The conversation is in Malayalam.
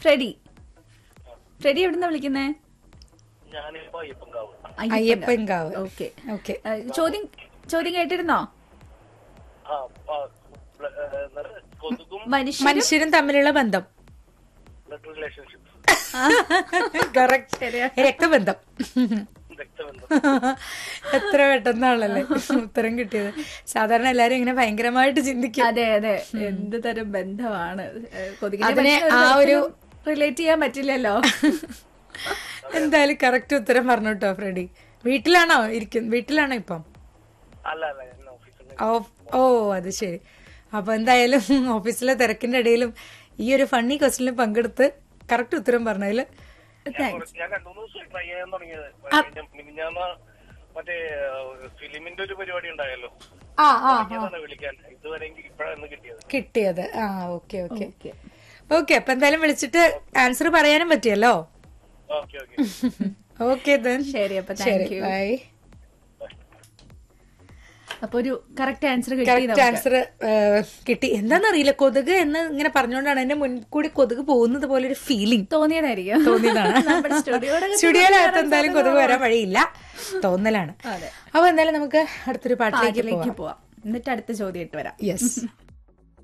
ഫ്രെഡി ഫ്രെഡി എവിടുന്നാ വിളിക്കുന്നേ ഞാനിപ്പോ അയ്യപ്പൻകാവ് അയ്യപ്പൻകാവ് ഓക്കെ ഓക്കെ ചോദ്യം ചോദ്യം കേട്ടിരുന്നോ ആ ആ, ബ്ല- ഏ, എന്താണ്? കൊതുകും മനുഷ്യരും മനുഷ്യരും തമ്മിലുള്ള ബന്ധം ബ്ലഡ് റിലേഷൻഷിപ്പ് കറക്റ്റ് രക്തബന്ധം രക്തബന്ധം എത്ര പെട്ടെന്നാണല്ലേ ഉത്തരം കിട്ടിയത് സാധാരണ എല്ലാരും ഇങ്ങനെ ഭയങ്കരമായിട്ട് ചിന്തിക്കും അതെ അതെ എന്ത് തരം ബന്ധമാണ് കൊതുകിനെ അതിനെ പറ്റി ആ ഒരു- റിലേറ്റ് ചെയ്യാൻ പറ്റില്ലല്ലോ എന്തായാലും കറക്റ്റ് ഉത്തരം പറഞ്ഞു കേട്ടോ ഫ്രെഡി വീട്ടിലാണോ ഇരിക്കുന്നത് വീട്ടിലാണോ ഇപ്പം അല്ല അല്ല ഞാൻ ഓഫീസിൽ ഓ- ഓ അത് ശരി അപ്പൊ എന്തായാലും ഓഫീസിലെ തിരക്കിന്റെ ഇടയിലും ഈ ഒരു ഫണ്ണി ക്വസ്റ്റിനിൽ പങ്കെടുത്ത് കറക്റ്റ് ഉത്തരം പറഞ്ഞതിൽ ഞാൻ കുറച്ച്- ഞാൻ രണ്ടു മൂന്ന് ദിവസം ട്രൈ ചെയ്യാൻ തുടങ്ങിയത് മിനിഞ്ഞാന്ന് മറ്റേ ഫിലിമിന്റെ ഒരു പരിപാടി ഉണ്ടായല്ലോ ആ ആ അതാണ് വിളിക്കാൻ ഇതുവരെ ഇപ്പഴാണ് കിട്ടിയത് കിട്ടിയത് ആ ഓക്കെ ഓക്കെ ഓക്കെ അപ്പൊ എന്തായാലും വിളിച്ചിട്ട് ആൻസർ പറയാനും പറ്റിയല്ലോ ഓക്കെ ഓക്കെ ഓക്കെ ദെൻ ശരി അപ്പൊ ശരി താങ്ക് യു ബൈ അപ്പൊ ഒരു കറക്റ്റ് ആൻസർ കിട്ടി കറക്റ്റ് ആൻസർ കിട്ടി എന്താണെന്നറിയില്ല കൊതുക് എന്ന് ഇങ്ങനെ പറഞ്ഞുകൊണ്ടാണ് എന്റെ മുൻകൂടി കൊതുക് പോകുന്നത് പോലെ ഒരു ഫീലിംഗ് തോന്നിയതായിരിക്കും തോന്നിയതാണ് നമ്മുടെ സ്റ്റുഡിയോയുടെ സ്റ്റുഡിയോയിലകത്ത് എന്തായാലും കൊതുക് വരാൻ വഴിയില്ല തോന്നലാണ് അതെ. അപ്പൊ എന്തായാലും നമുക്ക് അടുത്തൊരു പാട്ടിലേക്ക് പാട്ടിലേക്ക് പോവാം പോവാം എന്നിട്ട് അടുത്ത ചോദ്യം ഇട്ട് വരാം യെസ്